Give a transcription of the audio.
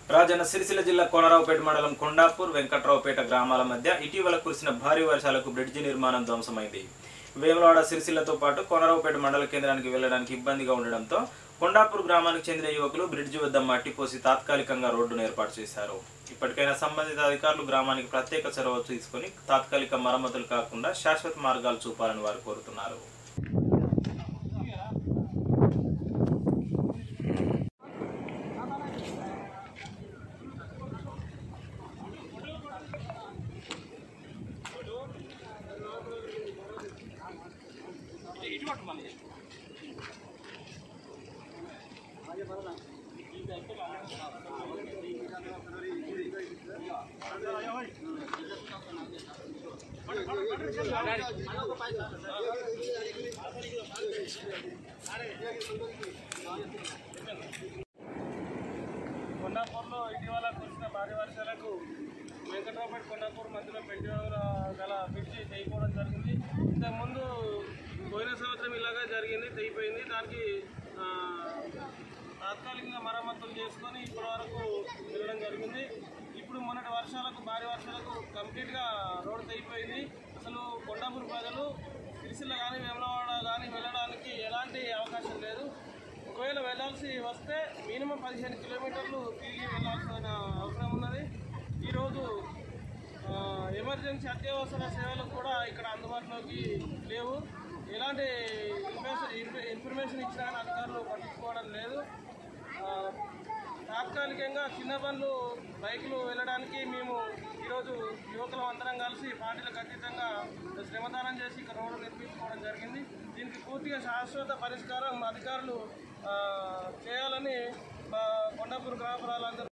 రాజన్న సిరిసిల్ల జిల్లా కోనరావుపేట మండలం కొండాపూర్ వెంకట్రావుపేట గ్రామాల మధ్య ఇటీవల కురిసిన భారీ వర్షాలకు బ్రిడ్జి నిర్మాణం ధ్వంసమైంది వేములవాడ సిరిసిల్లతో పాటు కోనరావుపేట మండల కేంద్రానికి వెళ్లడానికి ఇబ్బందిగా ఉండడంతో కొండాపూర్ గ్రామానికి చెందిన యువకులు బ్రిడ్జి వద్ద మట్టి పోసి తాత్కాలికంగా రోడ్డును ఏర్పాటు చేశారు ఇప్పటికైనా సంబంధిత అధికారులు గ్రామానికి ప్రత్యేక చొరవ తీసుకొని తాత్కాలిక మరమ్మతులు కాకుండా శాశ్వత మార్గాలు చూపాలని వారు కోరుతున్నారు కొండాపూర్లో ఇటీవల కురిసిన భారీ వర్షాలకు వెంకట్రావుపేట కొండాపూర్ మధ్యలో పెట్టి గల బ్రిడ్జి తెగిపోవడం జరిగింది ఇంతకుముందు పోయిన సంవత్సరం ఇలాగా జరిగింది తెగిపోయింది దానికి ఆ, తాత్కాలికంగా మరమ్మతులు చేసుకొని ఇప్పటి వరకు వెళ్ళడం జరిగింది ఇప్పుడు మొన్నటి వర్షాలకు భారీ వర్షాలకు కంప్లీట్గా రోడ్డు తెగిపోయింది అసలు కొండాపూర్ ప్రజలు సిరిసిల్ల కానీ వేములవాడ కానీ వెళ్ళడానికి ఎలాంటి అవకాశం లేదు ఒకవేళ వెళ్ళాల్సి వస్తే మినిమం పదిహేను కిలోమీటర్లు తిరిగి వెళ్ళాల్సిన అవసరం ఉన్నది ఈరోజు ఆ, ఎమర్జెన్సీ అత్యవసర సేవలు కూడా ఇక్కడ అందుబాటులోకి లేవు ఎలాంటి ఇన్ఫర్మేషన్ ఇన్ఫ- ఇన్ఫర్మేషన్ ఇచ్చినా కానీ అధికారులు పట్టించుకోవడం లేదు ఆ, తాత్కాలికంగా చిన్న బండ్లు బైకులు వెళ్ళడానికి మేము ఈరోజు యువకులు అందరం కలిసి పార్టీలకు అతీతంగా శ్రమదానం చేసి ఇక్కడ రోడ్డు నిర్మించుకోవడం జరిగింది దీనికి పూర్తిగా శాశ్వత పరిష్కారం అధికారులు ఆ, చేయాలని మా కొండాపూర్ గ్రామ ప్రజలందరూ